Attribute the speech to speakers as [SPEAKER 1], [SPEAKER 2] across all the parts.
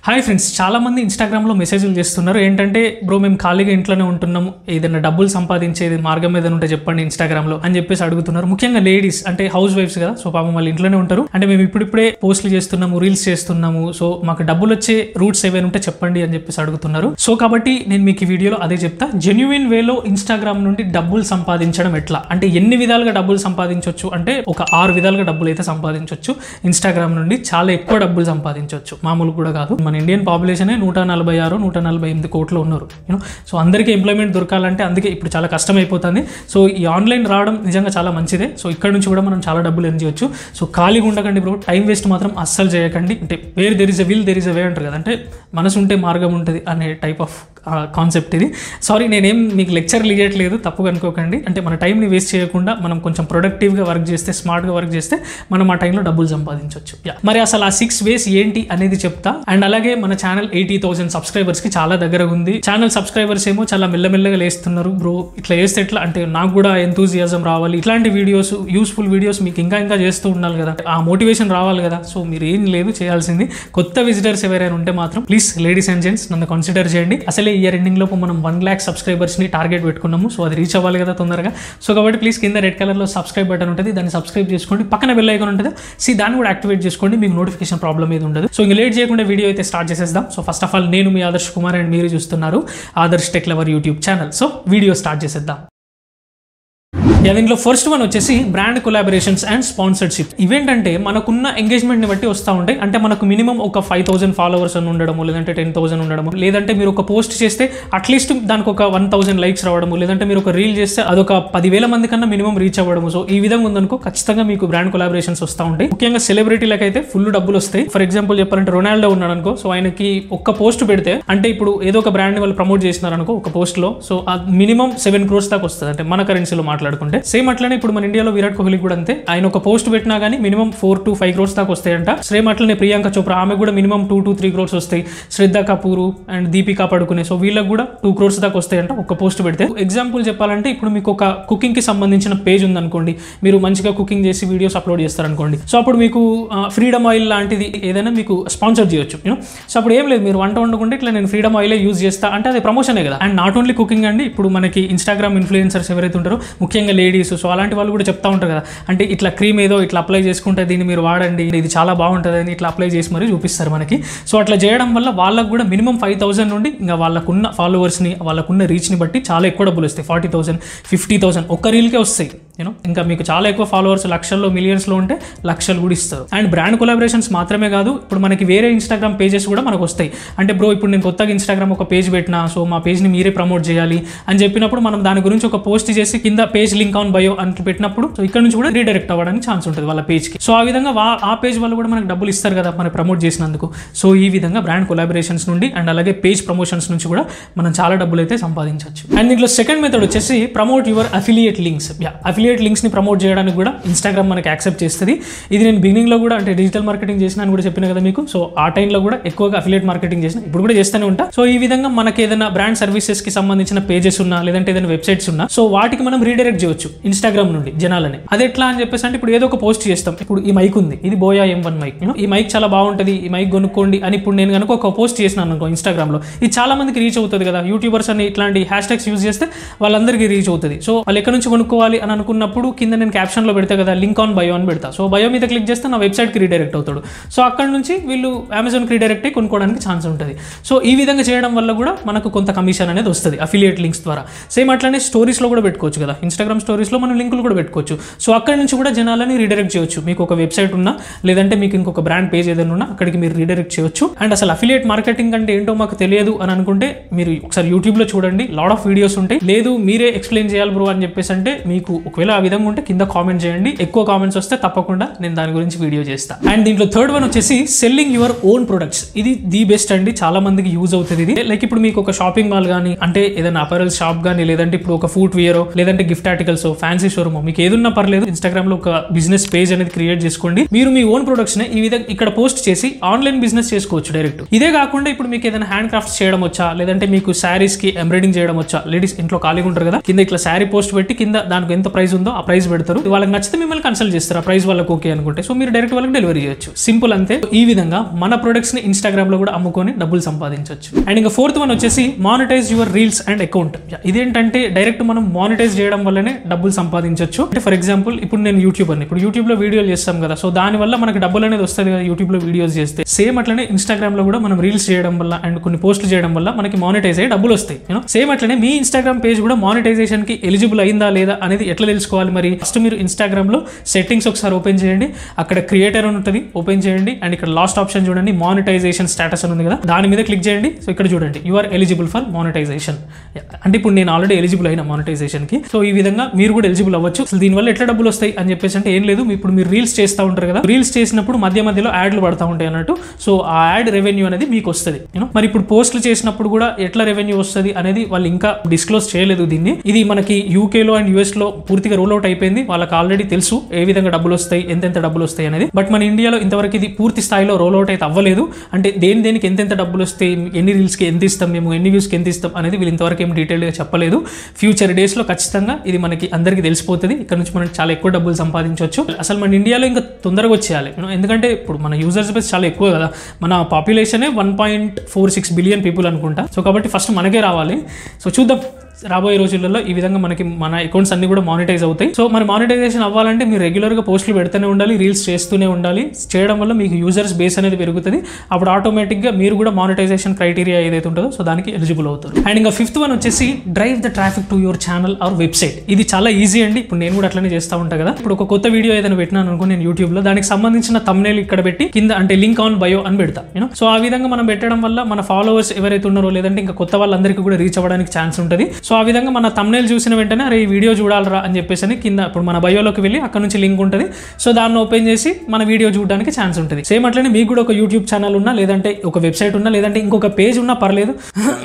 [SPEAKER 1] Hi friends చాలా మంది ఇన్స్టాగ్రామ్లో మెసేజ్లు చేస్తున్నారు ఏంటంటే బ్రో మేము ఖాళీగా ఇంట్లోనే ఉంటున్నాము ఏదైనా డబ్బులు సంపాదించేది మార్గం ఏదైనా ఉంటే చెప్పండి ఇన్స్టాగ్రామ్లో అని చెప్పేసి అడుగుతున్నారు ముఖ్యంగా లేడీస్ అంటే హౌస్ వైఫ్స్ కదా సో పాపం వాళ్ళు ఇంట్లోనే ఉంటారు అంటే మేము ఇప్పుడిప్పుడే పోస్టులు చేస్తున్నాము రీల్స్ చేస్తున్నాము సో మాకు డబ్బులు వచ్చే రూట్స్ ఏవైనా ఉంటే చెప్పండి అని చెప్పేసి అడుగుతున్నారు సో కాబట్టి నేను మీకు ఈ వీడియోలో అదే చెప్తా జెన్యున్ వేలో ఇన్స్టాగ్రామ్ నుండి డబ్బులు సంపాదించడం ఎట్లా అంటే ఎన్ని విధాలుగా డబ్బులు సంపాదించవచ్చు అంటే ఒక ఆరు విధాలుగా డబ్బులు అయితే సంపాదించవచ్చు ఇన్స్టాగ్రామ్ నుండి చాలా ఎక్కువ డబ్బులు సంపాదించవచ్చు మామూలు కూడా కాదు మన ఇండియన్ పాపులేషనే నూట నలభై ఆరు నూట నలభై ఎనిమిది కోట్లు ఉన్నారు యూనో సో అందరికీ ఎంప్లాయ్మెంట్ దొరకాలంటే అందుకే ఇప్పుడు చాలా కష్టం అయిపోతుంది సో ఈ ఆన్లైన్ రావడం నిజంగా చాలా మంచిదే సో ఇక్కడ నుంచి కూడా మనం చాలా డబ్బులు ఎర్న్ చేయొచ్చు సో ఖాళీగా ఉండకండి బ్రో టైం వేస్ట్ మాత్రం అస్సలు చేయకండి అంటే where there is a will there is a way అంటారు కదా అంటే మనసు ఉంటే మార్గం ఉంటుంది అనే టైప్ ఆఫ్ కాన్సెప్ట్ ఇది సారీ నేనేం మీకు లెక్చర్ ఇవ్వట్లేదు తప్పుగా అనుకోకండి అంటే మన టైంని వేస్ట్ చేయకుండా మనం కొంచెం ప్రొడక్టివ్గా వర్క్ చేస్తే స్మార్ట్గా వర్క్ చేస్తే మనం ఆ టైంలో డబ్బులు సంపాదించవచ్చు Yeah. మరి అసలు ఆ సిక్స్ వేస్ ఏంటి అనేది చెప్తా అండ్ అలాగే మన ఛానల్ ఎయిటీ థౌసండ్ సబ్స్క్రైబర్స్కి చాలా దగ్గర ఉంది ఛానల్ సబ్స్క్రైబర్స్ ఏమో చాలా మెల్లమెల్లగా లేస్తున్నారు బ్రో ఇట్లా చేస్తే ఎట్లా అంటే నాకు కూడా ఎంతూజియాజం రావాలి ఇట్లాంటి వీడియోస్ యూస్ఫుల్ వీడియోస్ మీకు ఇంకా ఇంకా చేస్తూ ఉండాలి కదా ఆ మోటివేషన్ రావాలి కదా సో మీరు ఏం లేదు చేయాల్సింది కొత్త విజిటర్స్ ఎవరైనా ఉంటే మాత్రం ప్లీజ్ లేడీస్ అండ్ జెంట్స్ నన్ను కన్సిడర్ చేయండి అసలే ఇయర్ ఎండింగ్ లోపు మనం వన్ ల్యాక్ సబ్స్క్రైబర్స్ ని టార్గెట్ పెట్టుకున్నాము సో అది రీచ్ అవ్వాలి కదా తొందరగా సో కాబట్టి ప్లీజ్ కింద రెడ్ కలర్ లో సబ్స్క్రైబ్ బటన్ ఉంటుంది దాన్ని సబ్స్క్రైబ్ చేసుకోండి పక్కన బెల్ ఐకాన్ ఉంటుంది సి దాన్ని కూడా యాక్టివేట్ చేసుకోండి మీకు నోటిఫికేషన్ ప్రాబ్లం ఏది ఉండదు సో ఇంకా లేట్ చేయకుండా వీడియో అయితే స్టార్ట్ చేసేద్దాం సో ఫస్ట్ ఆఫ్ ఆల్ నేను మీ ఆదర్శ్ కుమార్ అండ్ మీరు చూస్తున్నారు Adarsh tech lover YouTube channel so video start చేసేద్దాం యా, దీంట్లో ఫస్ట్ వన్ వచ్చేసి బ్రాండ్ కొలాబరేషన్స్ అండ్ స్పాన్సర్షిప్ ఇవేంటంటే మనకున్న ఎంగేజ్మెంట్ని బట్టి వస్తూ ఉంటాయి అంటే మనకు మినిమం ఒక ఫైవ్ థౌసండ్ ఫాలోవర్స్ అని ఉండడము లేదంటే టెన్ థౌసండ్ ఉండడము లేదంటే మీరు ఒక పోస్ట్ చేస్తే అట్లీస్ట్ దానికి ఒక వన్ థౌసండ్ లైక్స్ రావడము లేదంటే మీరు ఒక రీల్ చేస్తే అదొక పదివేల మంది కన్నా మినిమం రీచ్ అవ్వడము సో ఈ విధంగా ఉందనుకో ఖచ్చితంగా మీకు బ్రాండ్ కొలాబరేషన్స్ వస్తూ ఉంటాయి ముఖ్యంగా సెలబ్రిటీలకు అయితే ఫుల్ డబ్బులు వస్తాయి ఫర్ ఎగ్జాంపుల్ చెప్పాలంటే రొనాల్డో ఉన్నాడు అనుకో సో ఆయనకి ఒక్క పోస్ట్ పెడితే అంటే ఇప్పుడు ఏదో ఒక బ్రాండ్ వాళ్ళు ప్రమోట్ చేసినారు అనుకో ఒక పోస్ట్ లో సో మినిమం సెవెన్ క్రోర్స్ దాకా వస్తుంది అంటే మన కరెన్సీలో మాట్లాడుకుంటే సేమ్ అట్లనే ఇప్పుడు మన ఇండియాలో విరాట్ కోహ్లీ కూడా అంతే ఆయన ఒక పోస్ట్ పెట్టినా కానీ minimum four to five crores దాకా వస్తాయంట సేమ్ అట్లనే ప్రియాంక చోప్రా ఆమె కూడా minimum two to three crores వస్తాయి శ్రద్ధ కపూర్ అండ్ దీపికా పడుకునే సో వీళ్ళకి కూడా టూ క్రోర్స్ దాకా వస్తాయంట ఒక పోస్ట్ పెడితే ఎగ్జాంపుల్ చెప్పాలంటే ఇప్పుడు మీకు ఒక కుకింగ్ కి సంబంధించిన పేజ్ ఉందనుకోండి మీరు మంచిగా కుకింగ్ చేసి వీడియోస్ అప్లోడ్ చేస్తారనుకోండి సో అప్పుడు మీకు ఫ్రీడమ్ ఆయిల్ లాంటిది ఏదైనా మీకు స్పాన్సర్ చేయొచ్చు యూనో సో అప్పుడు ఏం లేదు మీరు వంట వండుకుంటే ఇట్లా నేను ఫ్రీడమ్ ఆయిలే యూజ్ చేస్తా అంటే అది ప్రమోషనే కదా అండ్ నాట్ ఓన్లీ కుకింగ్ అండి ఇప్పుడు మనకి ఇన్స్టాగ్రామ్ ఇన్ఫ్లుయెన్సర్స్ ఎవరైతే ఉంటారో ముఖ్యంగా లేడీస్ సో అలాంటి వాళ్ళు కూడా చెప్తా ఉంటారు కదా అంటే ఇట్లా క్రీమ్ ఏదో ఇట్లా అప్లై చేసుకుంటే దీన్ని మీరు వాడండి ఇది చాలా బాగుంటుంది అని ఇట్లా అప్లై చేసి మరీ చూపిస్తారు మనకి సో అట్లా చేయడం వల్ల వాళ్ళకు కూడా మినిమం ఫైవ్ థౌసండ్ నుండి ఇంకా వాళ్ళకున్న ఫాలోవర్స్ని వాళ్ళకున్న రీచ్ని బట్టి చాలా ఎక్కువ డబ్బులు వస్తాయి ఫార్టీ థౌసండ్ ఫిఫ్టీ థౌసండ్ ఒక్క రీల్కే వస్తాయి యూనో ఇంకా మీకు చాలా ఎక్కువ ఫాలోవర్స్ లక్షల్లో మిలియన్స్లో ఉంటే లక్షలు కూడా ఇస్తారు అండ్ బ్రాండ్ కొలాబరేషన్స్ మాత్రమే కాదు ఇప్పుడు మనకి వేరే ఇన్స్టాగ్రామ్ పేజెస్ కూడా మనకు వస్తాయి అంటే బ్రో ఇప్పుడు నేను కొత్తగా ఇన్స్టాగ్రామ్ ఒక పేజ్ పెట్టినా సో మా పేజ్ని మీరే ప్రమోట్ చేయాలి అని చెప్పినప్పుడు మనం దాని గురించి ఒక పోస్ట్ చేసి కింద పేజ్ లింక్ ఆన్ బయో అని పెట్టినప్పుడు సో ఇక్కడ నుంచి కూడా రీడైరెక్ట్ అవ్వడానికి ఛాన్స్ ఉంటుంది వాళ్ళ పేజ్కి సో ఆ విధంగా వా- ఆ పేజ్ వాళ్ళు కూడా మనకు డబ్బులు ఇస్తారు కదా మనం ప్రమోట్ చేసినందుకు సో ఈ విధంగా బ్రాండ్ కొలాబరేషన్స్ నుండి అండ్ అలాగే పేజ్ ప్రమోషన్స్ నుంచి కూడా మనం చాలా డబ్బులు అయితే సంపాదించవచ్చు అండ్ దీంట్లో సెకండ్ మెథడ్ వచ్చేసి promote your affiliate links yeah affiliate links ని ప్రమోట్ చేయడానికి కూడా ఇన్స్టాగ్రామ్ మనకి యాక్సెప్ట్ చేస్తుంది ఇది నేను బిగినింగ్ లో కూడా అంటే డిజిటల్ మార్కెటింగ్ చేసిన అని కూడా చెప్పిన కదా మీకు సో ఆ టైంలో కూడా ఎక్కువగా అఫిలియేట్ మార్కెటింగ్ చేసిన ఇప్పుడు కూడా చేస్తూనే ఉంటా సో ఈ విధంగా మనకి ఏదైనా బ్రాండ్ సర్వీసెస్ కి సంబంధించిన పేజెస్ ఉన్నా లేదంటే ఏదైనా వెబ్సైట్స్ ఉన్నా సో వాటికి మనం రీడైరెక్ట్ చేయొచ్చు ఇన్స్టాగ్రామ్ నుండి జనాలని అది ఎట్లా అని చెప్పేసి అంటే ఇప్పుడు ఏదో ఒక పోస్ట్ చేస్తాం ఇప్పుడు ఈ మైక్ ఉంది ఇది బోయా ఎం వన్ మైక్ ఈ మైక్ చాలా బాగుంటుంది ఈ మైక్ కొనుక్కోండి అని ఇప్పుడు నేను కనుక ఒక పోస్ట్ చేసినాను అనుకో ఇన్స్టాగ్రామ్ లో ఇది చాలా మందికి రీచ్ అవుతుంది కదా యూట్యూబర్స్ అని ఇట్లాంటి హ్యాష్ ట్యాగ్స్ యూజ్ చేస్తే వాళ్ళందరికీ రీచ్ అవుతుంది సో వాళ్ళు ఎక్కడి నుంచి కొనుక్కోవాలి అని అనుకున్నప్పుడు కింద నేను క్యాప్షన్ లో పెడతా కదా లింక్ ఆన్ బయో అని పెడతా సో బయో మీద క్లిక్ చేస్తే నా వెబ్సైట్ కి రీడైరెక్ట్ అవుతాడు సో అక్కడ నుంచి వీళ్ళు అమెజాన్ కి రీడైరెక్ట్ అయ్యి కొనుక్కోవడానికి ఛాన్స్ ఉంటుంది సో ఈ విధంగా చేయడం వల్ల కూడా మనకు కొంత కమిషన్ అనేది వస్తుంది అఫిలియేట్ లింక్స్ ద్వారా సేమ్ అట్లానే స్టోరీస్ లో కూడా పెట్టుకోవచ్చు కదా ఇన్స్టాగ్రామ్ స్టోరీస్ లో మనం లింకులు కూడా పెట్టుకోవచ్చు సో అక్కడ నుంచి కూడా జనాలని రీడైరెక్ట్ చేయొచ్చు మీకు ఒక వెబ్సైట్ ఉన్నా లేదంటే మీకు ఇంకొక బ్రాండ్ పేజ్ ఏదైనా ఉన్నా అక్కడికి మీరు రీడైరెక్ట్ చేయొచ్చు అండ్ అసలు అఫిలియేట్ మార్కెటింగ్ అంటే ఏంటో మాకు తెలియదు అని అనుకుంటే మీరు ఒకసారి యూట్యూబ్ లో చూడండి లాడ్ ఆఫ్ వీడియోస్ ఉంటాయి లేదు మీరే ఎక్స్ప్లెయిన్ చేయాలి బ్రో అని చెప్పేసి అంటే మీకు ఒకవేళ ఆ విధంగా ఉంటే కింద కామెంట్ చేయండి ఎక్కువ కామెంట్స్ వస్తే తప్పకుండా నేను దాని గురించి వీడియో చేస్తాను అండ్ దీంట్లో థర్డ్ వన్ వచ్చేసి సెల్లింగ్ యువర్ ఓన్ ప్రొడక్ట్స్ ఇది ది బెస్ట్ అండి చాలా మందికి యూజ్ అవుతుంది ఇది లైక్ ఇప్పుడు మీకు ఒక షాపింగ్ మాల్ కానీ అంటే ఏదైనా అపరల్ షాప్ కానీ లేదంటే ఇప్పుడు ఒక ఫుట్ వేర్ లేదంటే గిఫ్ట్ ఆర్టికల్స్ ఫ్యాన్సీ షోరూమ్ మీకు ఏదున్నా పర్లేదు ఇన్స్టాగ్రామ్ లో ఒక బిజినెస్ పేజ్ అనేది క్రియేట్ చేసుకోండి మీరు మీ ఓన్ ప్రొడక్ట్స్ ని ఈ విధంగా ఇక్కడ పోస్ట్ చేసి ఆన్లైన్ బిజినెస్ చేసుకోవచ్చు డైరెక్ట్ ఇదే కాకుండా ఇప్పుడు మీకు ఏదైనా హ్యాండ్ క్రాఫ్ట్స్ చేయడం వచ్చా లేదంటే మీకు శారీస్ కి ఎంబ్రాయిడింగ్ చేయడం వచ్చా లేడీస్ ఇంట్లో ఖాళీగా ఉంటారు కదా కింద ఇట్లా శారీ పోస్ట్ పెట్టి కింద దానికి ఎంత ప్రైస్ ప్రైస్ ఉందో ఆ ప్రైస్ పెడతారు వాళ్ళకి నచ్చితే మిమ్మల్ని కన్సల్ట్ చేస్తారు ఆ ప్రైస్ వాళ్ళకి ఓకే అనుకుంటే సో మీరు డైరెక్ట్ వాళ్ళకి డెలివరీ చేయొచ్చు సింపుల్ అంతే ఈ విధంగా మన ప్రొడక్ట్స్ ని ఇన్స్టాగ్రామ్ లో కూడా అమ్ముకొని డబ్బులు సంపాదించవచ్చు అండ్ ఇంకా ఫోర్త్ వన్ వచ్చేసి monetize your reels and account ఇదేంటంటే డైరెక్ట్ మనం మానిటైజ్ చేయడం వల్లనే డబ్బులు సంపాదించవచ్చు అంటే ఫర్ ఎగ్జాంపుల్ ఇప్పుడు నేను యూట్యూబ్ అని ఇప్పుడు యూట్యూబ్ లో వీడియోలు చేస్తాం కదా సో దాని వల్ల మనకి డబ్బులు అనేది వస్తుంది కదా యూట్యూబ్ లో వీడియోస్ చేస్తే సేమ్ అట్లనే ఇన్స్టాగ్రామ్ లో కూడా మనం రీల్స్ చేయడం వల్ల అండ్ కొన్ని పోస్టులు చేయడం వల్ల మనకి మానిటైజ్ అయ్యి డబ్బులు వస్తాయి యూనో సేమ్ అట్లనే మీ ఇన్స్టాగ్రామ్ పేజ్ కూడా మానిటైజేషన్ కి ఎలిజిబుల్ అయిందా లేదా అనేది ఎట్లా తెలుసుకోవాలి మరి ఫస్ట్ మీరు ఇన్స్టాగ్రామ్ లో సెట్టింగ్స్ ఒకసారి ఓపెన్ చేయండి అక్కడ క్రియేటర్ అని ఉంటుంది ఓపెన్ చేయండి అండ్ ఇక్కడ లాస్ట్ ఆప్షన్ చూడండి మానిటైజేషన్ స్టేటస్ అని ఉంది కదా దాని మీద క్లిక్ చేయండి సో ఇక్కడ చూడండి you are eligible for monetization అంటే ఇప్పుడు నేను ఆల్రెడీ ఎలిజిబుల్ అయిన మానిటైజేషన్ కి సో ఈ విధంగా మీరు కూడా ఎలిజిబుల్ అవ్వచ్చు అసలు దీనివల్ల ఎట్లా డబ్బులు వస్తాయి అని చెప్పేసి అంటే ఏం లేదు ఇప్పుడు మీరు రీల్స్ చేస్తూ ఉంటారు కదా రీల్స్ చేసినప్పుడు మధ్య మధ్యలో యాడ్లు పడతా ఉంటాయి అన్నట్టు సో ఆ యాడ్ రెవెన్యూ అనేది మీకు వస్తుంది యూనో మరి ఇప్పుడు పోస్టులు చేసినప్పుడు కూడా ఎట్లా రెవెన్యూ వస్తుంది అనేది వాళ్ళు ఇంకా డిస్క్లోజ్ చేయలేదు దీన్ని ఇది మనకి యూకేలో అండ్ యూఎస్ లో పూర్తిగా రోల్ అవుట్ అయిపోయింది వాళ్ళకి ఆల్రెడీ తెలుసు ఏ విధంగా డబ్బులు వస్తాయి ఎంతెంత డబ్బులు వస్తాయి అనేది బట్ మన ఇండియాలో ఇంతవరకు ఇది పూర్తి స్థాయిలో రోల్ అవుట్ అయితే అవ్వలేదు అంటే దేని దేనికి ఎంతెంత డబ్బులు వస్తాయి ఎన్ని రీల్స్కి ఎంత ఇస్తాం మేము ఎన్ని వ్యూస్కి ఎంత ఇస్తాం అనేది వీళ్ళు ఇంతవరకు ఏం డీటెయిల్గా చెప్పలేదు ఫ్యూచర్ డేస్లో ఖచ్చితంగా ఇది మనకి అందరికీ తెలిసిపోతుంది ఇక్కడ నుంచి మనం చాలా ఎక్కువ డబ్బులు సంపాదించవచ్చు అసలు మన ఇండియాలో ఇంకా తొందరగా వచ్చేయాలి You know, ఎందుకంటే ఇప్పుడు మన యూజర్స్ బేస్ చాలా ఎక్కువ కదా మన పాపులేషనే one point four six billion people అనుకుంటా సో కాబట్టి ఫస్ట్ మనకే రావాలి సో చూద్దాం రాబోయే రోజులలో ఈ విధంగా మనకి మన అకౌంట్స్ అన్ని కూడా మానిటైజ్ అవుతాయి సో మరి మానిటైజేషన్ అవ్వాలంటే మీరు రెగ్యులర్గా పోస్టులు పెడుతూనే ఉండాలి రీల్స్ చేస్తూనే ఉండాలి చేయడం వల్ల మీకు యూజర్స్ బేస్ అనేది పెరుగుతుంది అప్పుడు ఆటోమేటిక్గా మీరు కూడా మానిటైజేషన్ క్రైటీరియా ఏదైతే ఉంటుందో సో దానికి ఎలిజిబుల్ అవుతారు అండ్ ఇంకా ఫిఫ్త్ వన్ వచ్చేసి drive the traffic to your channel or website ఇది చాలా ఈజీ అండి ఇప్పుడు నేను కూడా అట్లనే చేస్తూ ఉంటాను కదా ఇప్పుడు ఒక కొత్త వీడియో ఏదైనా పెట్టినాను అనుకో నేను యూట్యూబ్లో దానికి సంబంధించిన తమ్నేల్ ఇక్కడ పెట్టి కింద అంటే లింక్ ఆన్ బయో అని పెడతా యూనో సో ఆ విధంగా మనం పెట్టడం వల్ల మన ఫాలోవర్స్ ఎవరైతే ఉన్నారో లేదంటే ఇంకా కొత్త వాళ్ళందరికీ కూడా రీచ్ అవ్వడానికి ఛాన్స్ ఉంటుంది సో ఆ విధంగా మన తమ్నేల్ చూసిన వెంటనే అరే ఈ వీడియో చూడాలరా అని చెప్పేసి అని కింద ఇప్పుడు మన బయోలోకి వెళ్ళి అక్కడ నుంచి లింక్ ఉంటుంది సో దాన్ని ఓపెన్ చేసి మన వీడియో చూడడానికి ఛాన్స్ ఉంటుంది సేమ్ అట్లనే మీకు కూడా ఒక యూట్యూబ్ ఛానల్ ఉన్నా లేదంటే ఒక వెబ్సైట్ ఉన్నా లేదంటే ఇంకొక పేజ్ ఉన్నా పర్లేదు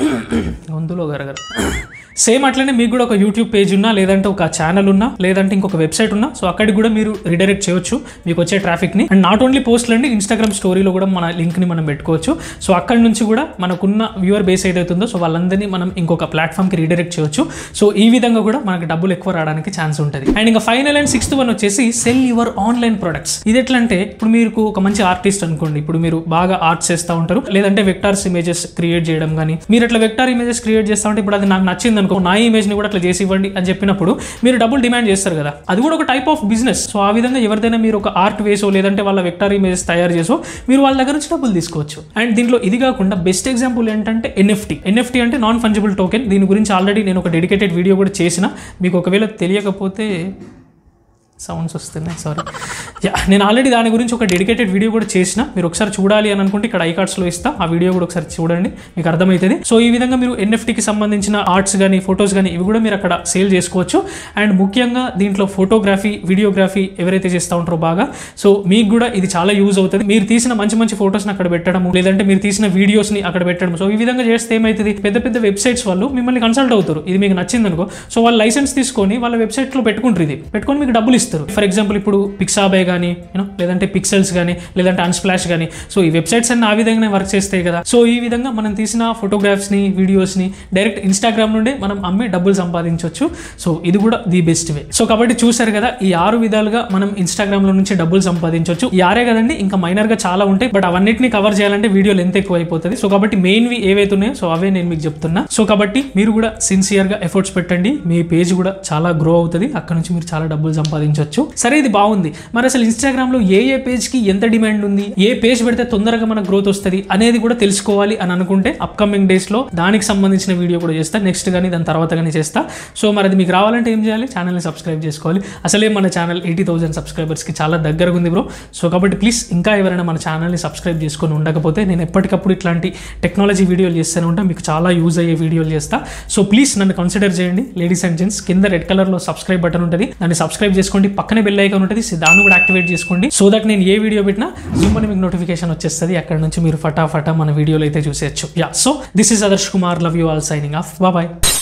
[SPEAKER 1] గొంతులో గరగర సేమ్ అట్లనే మీకు కూడా ఒక యూట్యూబ్ పేజ్ ఉన్నా లేదంటే ఒక ఛానల్ ఉన్నా లేదంటే ఇంకొక వెబ్సైట్ ఉన్నా సో అక్కడికి కూడా మీరు రిడైరెక్ట్ చేయొచ్చు మీకు వచ్చే ట్రాఫిక్ ని అండ్ నాట్ ఓన్లీ పోస్ట్లు అండి ఇన్స్టాగ్రామ్ స్టోరీలో కూడా మన లింక్ ని మనం పెట్టుకోవచ్చు సో అక్కడి నుంచి కూడా మనకున్న వ్యూవర్ బేస్ ఏదైతే ఉందో సో వాళ్ళందరినీ మనం ఇంకొక ప్లాట్ఫామ్ కి రీడైరెక్ట్ చేయొచ్చు సో ఈ విధంగా కూడా మనకి డబ్బులు ఎక్కువ రావడానికి ఛాన్స్ ఉంటుంది అండ్ ఇంకా ఫైనల్ అండ్ సిక్స్త్ వన్ వచ్చేసి సెల్ యువర్ ఆన్లైన్ ప్రొడక్ట్స్ ఇది ఎట్లా అంటే ఇప్పుడు మీకు ఒక మంచి ఆర్టిస్ట్ అనుకోండి ఇప్పుడు మీరు బాగా ఆర్ట్స్ చేస్తూ ఉంటారు లేదంటే వెక్టార్స్ ఇమేజెస్ క్రియేట్ చేయడం కానీ మీరు అట్లా వెక్టార్ ఇమేజెస్ క్రియేట్ చేస్తా ఉంటే ఇప్పుడు అది నాకు నచ్చింది అనుకో నా ఇమేజ్ ని కూడా అట్లా చేసి ఇవ్వండి అని చెప్పినప్పుడు మీరు డబ్బులు డిమాండ్ చేస్తారు కదా అది కూడా ఒక టైప్ ఆఫ్ బిజినెస్ సో ఆ విధంగా ఎవరిదైనా మీరు ఒక ఆర్ట్ వేసో లేదంటే వాళ్ళ వెక్టార్ ఇమేజెస్ తయారు చేసో మీరు వాళ్ళ దగ్గర నుంచి డబ్బులు తీసుకోవచ్చు అండ్ దీంట్లో ఇది కాకుండా బెస్ట్ ఎగ్జాంపుల్ ఏంటంటే ఎన్ఎఫ్టీ ఎన్ఎఫ్టీ అంటే నాన్ ఫంజిబుల్ టోకెన్ దీని గురించి ఆల్రెడీ నేను ఒక డెడికేటెడ్ వీడియో కూడా చేసిన మీకు ఒకవేళ తెలియకపోతే సౌండ్స్ వస్తున్నాయి సారీ యా నేను ఆల్రెడీ దాని గురించి ఒక డెడికేటెడ్ వీడియో కూడా చేసిన మీరు ఒకసారి చూడాలి అని అనుకుంటే ఇక్కడ ఐకార్డ్స్లో ఇస్తా ఆ వీడియో కూడా ఒకసారి చూడండి మీకు అర్థమవుతుంది సో ఈ విధంగా మీరు ఎన్ఎఫ్టీకి సంబంధించిన ఆర్ట్స్ కానీ ఫొటోస్ కానీ ఇవి కూడా మీరు అక్కడ సేల్ చేసుకోవచ్చు అండ్ ముఖ్యంగా దీంట్లో ఫోటోగ్రఫీ వీడియోగ్రఫీ ఎవరైతే చేస్తూ ఉంటారో బాగా సో మీకు కూడా ఇది చాలా యూజ్ అవుతుంది మీరు తీసిన మంచి మంచి ఫొటోస్ని అక్కడ పెట్టడము లేదంటే మీరు తీసిన వీడియోస్ని అక్కడ పెట్టడం సో ఈ విధంగా చేస్తే ఏమవుతుంది పెద్ద పెద్ద వెబ్సైట్స్ వాళ్ళు మిమ్మల్ని కన్సల్ట్ అవుతారు ఇది మీకు నచ్చింది అనుకో సో వాళ్ళు లైసెన్స్ తీసుకొని వాళ్ళ వెబ్సైట్లో పెట్టుకుంటారు ఇది పెట్టుకొని మీకు డబ్బులు ఇస్తారు ఫర్ ఎగ్జాంపుల్ ఇప్పుడు పిక్సాబే కానీ యూనో లేదంటే పిక్సెల్స్ కానీ లేదంటే అన్స్ప్లాష్ కానీ సో ఈ వెబ్సైట్స్ అన్ని ఆ విధంగానే వర్క్ చేస్తాయి కదా సో ఈ విధంగా మనం తీసిన ఫోటోగ్రాఫ్స్ని వీడియోస్ని డైరెక్ట్ ఇన్స్టాగ్రామ్ నుండి మనం అమ్మి డబ్బులు సంపాదించవచ్చు సో ఇది కూడా ది బెస్ట్ వే సో కాబట్టి చూసారు కదా ఈ ఆరు విధాలుగా మనం ఇన్స్టాగ్రామ్ లో నుంచి డబ్బులు సంపాదించవచ్చు ఈ ఆరే కదండి ఇంకా మైనర్ గా చాలా ఉంటాయి బట్ అవన్నిటిని కవర్ చేయాలంటే వీడియో లెంత్ ఎక్కువ అయిపోతుంది సో కాబట్టి మెయిన్ వి ఏవైతే ఉన్నాయో సో అవే నేను మీకు చెప్తున్నా సో కాబట్టి మీరు కూడా సిన్సియర్ గా ఎఫర్ట్స్ పెట్టండి మీ పేజ్ కూడా చాలా గ్రో అవుతుంది అక్కడ నుంచి మీరు చాలా డబ్బులు సంపాదించవచ్చు సరే ఇది బాగుంది మరి అసలు ఇన్స్టాగ్రామ్ లో ఏ ఏ పేజ్ కి ఎంత డిమాండ్ ఉంది ఏ పేజ్ పెడితే తొందరగా మనకు గ్రోత్ వస్తుంది అనేది కూడా తెలుసుకోవాలి అని అనుకుంటే అప్కమింగ్ డేస్ లో దానికి సంబంధించిన వీడియో కూడా చేస్తా నెక్స్ట్ కానీ దాని తర్వాత కానీ చేస్తా సో మరి అది మీకు రావాలంటే ఏం చేయాలి ఛానల్ని సబ్స్క్రైబ్ చేసుకోవాలి అసలే మన ఛానల్ ఎయిటీ థౌసండ్ సబ్స్క్రైబర్స్కి చాలా దగ్గరగా ఉంది బ్రో సో కాబట్టి ప్లీజ్ ఇంకా ఎవరైనా మన ఛానల్ని సబ్స్క్రైబ్ చేసుకొని ఉండకపోతే నేను ఎప్పటికప్పుడు ఇట్లాంటి టెక్నాలజీ వీడియోలు చేస్తూనే ఉంటా మీకు చాలా యూజ్ అయ్యే వీడియోలు చేస్తా సో ప్లీజ్ నన్ను కన్సిడర్ చేయండి లేడీస్ అండ్ జెంట్స్ కింద రెడ్ కలర్లో సబ్స్క్రైబ్ బటన్ ఉంటుంది దాన్ని సబ్స్క్రైబ్ చేసుకోండి పక్కనే బెల్ ఐకాన్ ఉంటుంది సో దాన్ని కూడా యాక్టివేట్ చేసుకోండి సో దట్ నేను ఏ వీడియో పెట్టినా జూమ్ అని మీకు నోటిఫికేషన్ వచ్చేస్తుంది అక్కడ నుంచి మీరు ఫటాఫటా మన వీడియోలు అయితే చూసేయచ్చు yeah so this is Adarsh Kumar love you all signing off bye